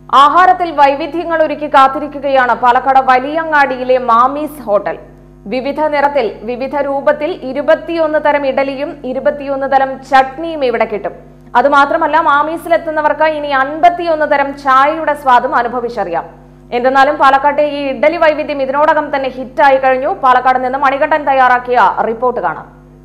ആഹാരത്തിൽ വൈവിധ്യങ്ങൾ ഒരുക്കി കാത്തിരിക്കുകയാണ് പാലക്കാട് വലിയങ്ങാടിയിലെ മാമീസ് ഹോട്ടൽ വിവിധ നിറത്തിൽ വിവിധ രൂപത്തിൽ ഇരുപത്തിയൊന്ന് തരം ഇഡലിയും ഇരുപത്തിയൊന്ന് തരം ചട്നിയും ഇവിടെ കിട്ടും അതുമാത്രമല്ല മാമീസിലെത്തുന്നവർക്ക് ഇനി അൻപത്തിയൊന്ന് തരം ചായയുടെ സ്വാദും അനുഭവിച്ചറിയാം എന്തെന്നാലും പാലക്കാട്ടെ ഈ ഇഡലി വൈവിധ്യം ഇതിനോടകം തന്നെ ഹിറ്റായി കഴിഞ്ഞു പാലക്കാട് നിന്ന് മണികണ്ഠൻ തയ്യാറാക്കിയ റിപ്പോർട്ട് കാണാം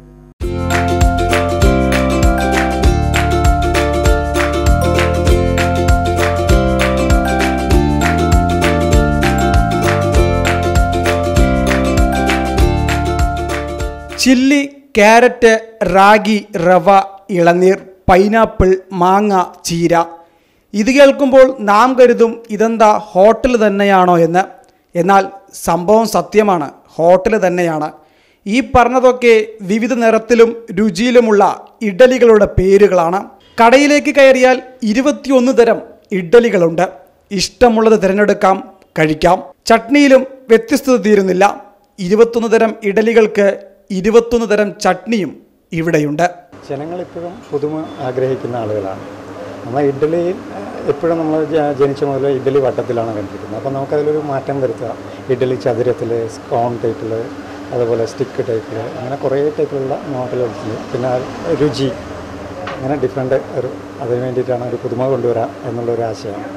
ചില്ലി ക്യാരറ്റ് റാഗി റവ ഇളനീർ പൈനാപ്പിൾ മാങ്ങ ചീര ഇത് കേൾക്കുമ്പോൾ നാം കരുതും ഇതെന്താ ഹോട്ടൽ തന്നെയാണോ എന്ന് എന്നാൽ സംഭവം സത്യമാണ് ഹോട്ടൽ തന്നെയാണ് ഈ പറഞ്ഞതൊക്കെ വിവിധ നിറത്തിലും രുചിയിലുമുള്ള ഇഡലികളുടെ പേരുകളാണ് കടയിലേക്ക് കയറിയാൽ ഇരുപത്തിയൊന്ന് തരം ഇഡലികളുണ്ട് ഇഷ്ടമുള്ളത് തിരഞ്ഞെടുക്കാം കഴിക്കാം ചട്നിയിലും വ്യത്യസ്തത തീരുന്നില്ല ഇരുപത്തൊന്ന് തരം ഇഡലികൾക്ക് ഇരുപത്തൊന്ന് തരം ചട്നിയും ഇവിടെയുണ്ട് ജനങ്ങൾ ഇപ്പോഴും പുതുമ ആഗ്രഹിക്കുന്ന ആളുകളാണ് നമ്മൾ ഇഡ്ഡലി എപ്പോഴും നമ്മൾ ജ- ജനിച്ച മുതൽ ഇഡ്ഡലി വട്ടത്തിലാണ് കണ്ടിരിക്കുന്നത് അപ്പോൾ നമുക്കതിലൊരു മാറ്റം വരുത്തുക ഇഡ്ഡലി ചതുരത്തിൽ സ്കോൺ ടൈപ്പിൽ അതുപോലെ സ്റ്റിക്ക് ടൈപ്പിൽ അങ്ങനെ കുറേ ടൈപ്പിലുള്ള മോഡലുകൾ പിന്നെ രുചി അങ്ങനെ ഡിഫറെൻ്റ് ഒരു അതിന് വേണ്ടിയിട്ടാണ് ഒരു പുതുമ കൊണ്ടുവരാം എന്നുള്ളൊരു ആശയമാണ്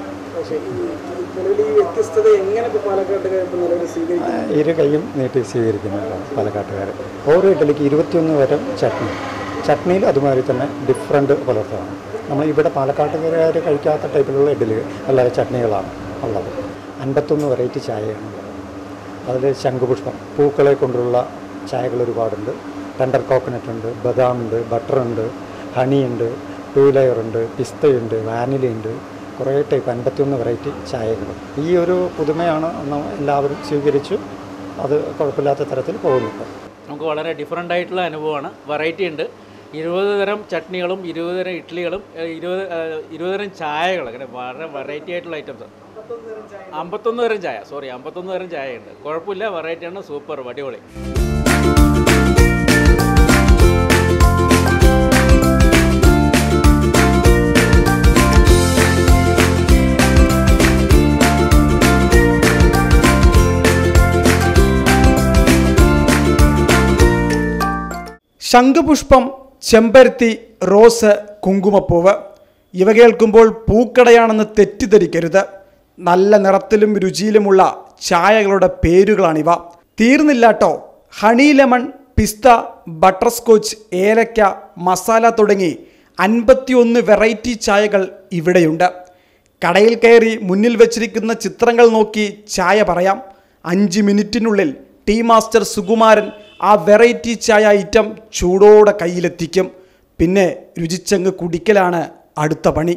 ഇരു കൈയും നീട്ടി സ്വീകരിക്കുന്നവരാണ് പാലക്കാട്ടുകാർ ഓരോ ഇഡ്ഡലിക്ക് ഇരുപത്തിയൊന്ന് തരം ചട്നി ചട്നിയിൽ അതുമാതിരി തന്നെ ഡിഫറെൻറ്റ് പുലർത്തമാണ് നമ്മൾ ഇവിടെ പാലക്കാട്ടുകാർ കഴിക്കാത്ത ടൈപ്പിലുള്ള ഇഡ്ഡലികൾ അല്ലാതെ ചട്നികളാണ് ഉള്ളത് അൻപത്തൊന്ന് വെറൈറ്റി ചായയാണ് ഉള്ളത് അതിൽ ശംഖുപുഷ്പം പൂക്കളെ കൊണ്ടുള്ള ചായകൾ ഒരുപാടുണ്ട് ടെൻഡർ കോക്കനട്ട് ഉണ്ട് ബദാം ഉണ്ട് ബട്ടർ ഉണ്ട് ഹണി ഉണ്ട് ടൂ ലെയർ ഉണ്ട് പിസ്തയുണ്ട് വാനിലയുണ്ട് കുറേ ടൈപ്പ് അൻപത്തിയൊന്ന് വെറൈറ്റി ചായകൾ ഈ ഒരു പുതുമയാണ് ന- എല്ലാവരും സ്വീകരിച്ചു അത് കുഴപ്പമില്ലാത്ത തരത്തിൽ പോകുന്നുണ്ട് നമുക്ക് വളരെ ഡിഫറെൻ്റ് ആയിട്ടുള്ള അനുഭവമാണ് വെറൈറ്റി ഉണ്ട് ഇരുപത് തരം ചട്നികളും ഇരുപത് തരം ഇഡ്ഡലികളും ഏഹ് ഇരുപത് ഏഹ് ഇരുപത് തരം ചായകൾ അങ്ങനെ വളരെ വെറൈറ്റി ആയിട്ടുള്ള ഐറ്റംസ് അമ്പത്തൊന്ന് തരം ചായ സോറി അമ്പത്തൊന്ന് തരം ചായയുണ്ട് കുഴപ്പമില്ല വെറൈറ്റിയാണ് സൂപ്പർ അടിപൊളി ശംഖുപുഷ്പം ചെമ്പരത്തി റോസ് കുങ്കുമപ്പൂവ് ഇവ കേൾക്കുമ്പോൾ പൂക്കടയാണെന്ന് തെറ്റിദ്ധരിക്കരുത് നല്ല നിറത്തിലും രുചിയിലുമുള്ള ചായകളുടെ പേരുകളാണിവ തീർന്നില്ലാട്ടോ ഹണി ലെമൺ പിസ്ത ബട്ടർ സ്കോച്ച് ഏലക്ക മസാല തുടങ്ങി അൻപത്തിയൊന്ന് വെറൈറ്റി ചായകൾ ഇവിടെയുണ്ട് കടയിൽ കയറി മുന്നിൽ വച്ചിരിക്കുന്ന ചിത്രങ്ങൾ നോക്കി ചായ പറയാം അഞ്ച് മിനിറ്റിനുള്ളിൽ ടീ മാസ്റ്റർ സുകുമാരൻ ആ വെറൈറ്റി ചായ ഐറ്റം ചൂടോടെ കയ്യിലെത്തിക്കും പിന്നെ രുചിച്ചങ്ങ് കുടിക്കലാണ് അടുത്ത പണി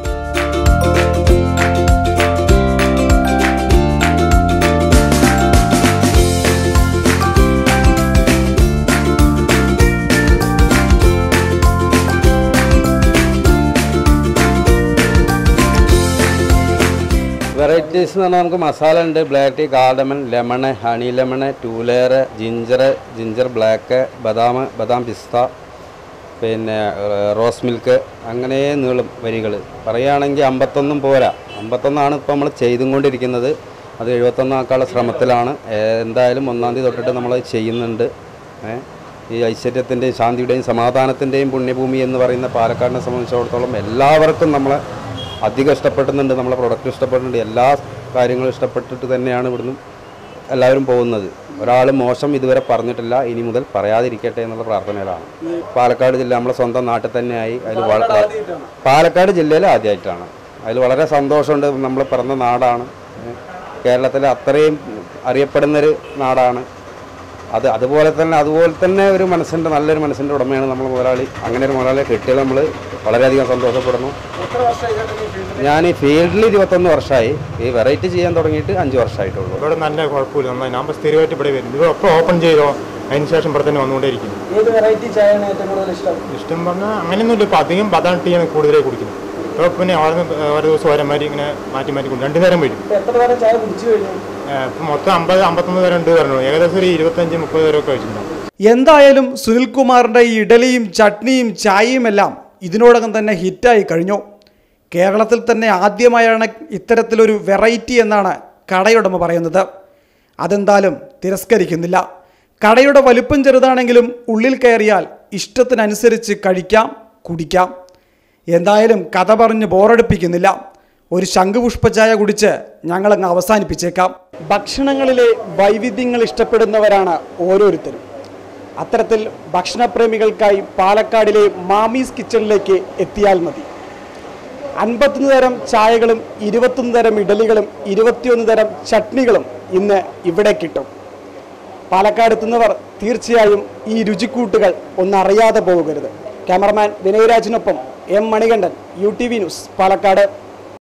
വെറൈറ്റീസ് എന്ന് പറഞ്ഞാൽ നമുക്ക് മസാല ഉണ്ട് black tea cardamom lemon honey lemon two layer ginger ginger black ബദാം ബദാം പിസ്ത പിന്നെ ഏഹ്, റോസ് മിൽക്ക് അങ്ങനെ നീളും വരികൾ പറയുകയാണെങ്കിൽ അമ്പത്തൊന്നും പോരാ അമ്പത്തൊന്നാണ് ഇപ്പോൾ നമ്മൾ ചെയ്തും കൊണ്ടിരിക്കുന്നത് അത് എഴുപത്തൊന്നാക്കാനുള്ള ശ്രമത്തിലാണ് ഏഹ്, എന്തായാലും ഒന്നാം തീയതി തൊട്ടിട്ട് നമ്മൾ ചെയ്യുന്നുണ്ട് ഏഹ്. ഈ ഐശ്വര്യത്തിൻ്റെയും ശാന്തിയുടെയും സമാധാനത്തിൻ്റെയും പുണ്യഭൂമി എന്ന് പറയുന്ന പാലക്കാടിനെ സംബന്ധിച്ചിടത്തോളം എല്ലാവർക്കും നമ്മളെ അധികം ഇഷ്ടപ്പെടുന്നുണ്ട് നമ്മളെ പ്രൊഡക്റ്റ് ഇഷ്ടപ്പെടുന്നുണ്ട് എല്ലാ കാര്യങ്ങളും ഇഷ്ടപ്പെട്ടിട്ട് തന്നെയാണ് ഇവിടുന്ന് എല്ലാവരും പോകുന്നത് ഒരാൾ മോശം ഇതുവരെ പറഞ്ഞിട്ടില്ല ഇനി മുതൽ പറയാതിരിക്കട്ടെ എന്നുള്ള പ്രാർത്ഥനയിലാണ് പാലക്കാട് ജില്ല നമ്മളെ സ്വന്തം നാട്ടിൽ തന്നെയായി അതിൽ വള- പാലക്കാട് ജില്ലയിൽ ആദ്യമായിട്ടാണ് അതിൽ വളരെ സന്തോഷമുണ്ട് നമ്മൾ പിറന്ന നാടാണ് ഏഹ് കേരളത്തിലെ അത്രയും അറിയപ്പെടുന്നൊരു നാടാണ് അത് അതുപോലെ തന്നെ അതുപോലെ തന്നെ ഒരു മനസ്സിൻ്റെ നല്ലൊരു മനസ്സിൻ്റെ ഉടമയാണ് നമ്മൾ മുതലാളി അങ്ങനെ ഒരു മുതലാളിയെ കിട്ടിയത് നമ്മൾ വളരെയധികം സന്തോഷപ്പെടുന്നു ഞാൻ ഈ ഫീൽഡിൽ ഇരുപത്തൊന്ന് വർഷമായി ഈ വെറൈറ്റി ചെയ്യാൻ തുടങ്ങിയിട്ട് അഞ്ച് വർഷമായിട്ടുള്ളൂ ഇവിടെ നല്ല കുഴപ്പമില്ല നന്നായി ഞാൻ ഇപ്പോൾ സ്ഥിരമായിട്ട് ഇവിടെ വരുന്നു ഇത് ഇപ്പോൾ ഓപ്പൺ ചെയ്തോ അതിന് ശേഷം ഇവിടെ തന്നെ വന്നുകൊണ്ടേയിരിക്കുന്നു ഏത് വെറൈറ്റി ചായയാണ് ഏറ്റവും കൂടുതൽ ഇഷ്ടം ഇഷ്ടം പറഞ്ഞാൽ അങ്ങനെയൊന്നുമില്ല ഇപ്പോൾ അധികം ബദാം ടീയാണ് കൂടുതലായി കുടിക്കുന്നത് ഇപ്പോൾ പിന്നെ ഓരോ ഓരോ ദിവസം ഓരോ മാതിരി ഇങ്ങനെ മാറ്റി മാറ്റി കുടിക്കും രണ്ടു നേരം വരും എത്ര നേരം ചായ കുടിച്ചു കഴിഞ്ഞു ഇപ്പം മൊത്തം അമ്പത് അമ്പത്തൊന്ന് പേരെ ഉണ്ട് പറഞ്ഞു ഏകദേശം ഒരു ഇരുപത്തഞ്ച് മുപ്പത് പേരൊക്കെ വെച്ചിട്ടുണ്ടാവും എന്തായാലും സുനിൽകുമാറിൻ്റെ ഈ ഇഡലിയും ചട്നിയും ചായയും എല്ലാം ഇതിനോടകം തന്നെ ഹിറ്റായി കഴിഞ്ഞു കേരളത്തിൽ തന്നെ ആദ്യമായാണ് ഇത്തരത്തിലൊരു വെറൈറ്റി എന്നാണ് കടയുടമ പറയുന്നത് അതെന്തായാലും തിരസ്കരിക്കുന്നില്ല കടയുടെ വലുപ്പം ചെറുതാണെങ്കിലും ഉള്ളിൽ കയറിയാൽ ഇഷ്ടത്തിനനുസരിച്ച് കഴിക്കാം കുടിക്കാം എന്തായാലും കഥ പറഞ്ഞ് ബോറടിപ്പിക്കുന്നില്ല ഒരു ശംഖുപുഷ്പചായ കുടിച്ച് ഞങ്ങളങ്ങ് അവസാനിപ്പിച്ചേക്കാം ഭക്ഷണങ്ങളിലെ വൈവിധ്യങ്ങൾ ഇഷ്ടപ്പെടുന്നവരാണ് ഓരോരുത്തരും അത്തരത്തിൽ ഭക്ഷണപ്രേമികൾക്കായി പാലക്കാടിലെ മാമീസ് കിച്ചണിലേക്ക് എത്തിയാൽ മതി അൻപത്തൊന്ന് തരം ചായകളും ഇരുപത്തൊന്ന് തരം ഇഡലികളും ഇരുപത്തിയൊന്ന് തരം ചട്നികളും ഇന്ന് ഇവിടെ കിട്ടും പാലക്കാട് എത്തുന്നവർ തീർച്ചയായും ഈ രുചിക്കൂട്ടുകൾ ഒന്നറിയാതെ പോകരുത് ക്യാമറമാൻ വിനയരാജിനൊപ്പം M Manikandan U T V news Palakkad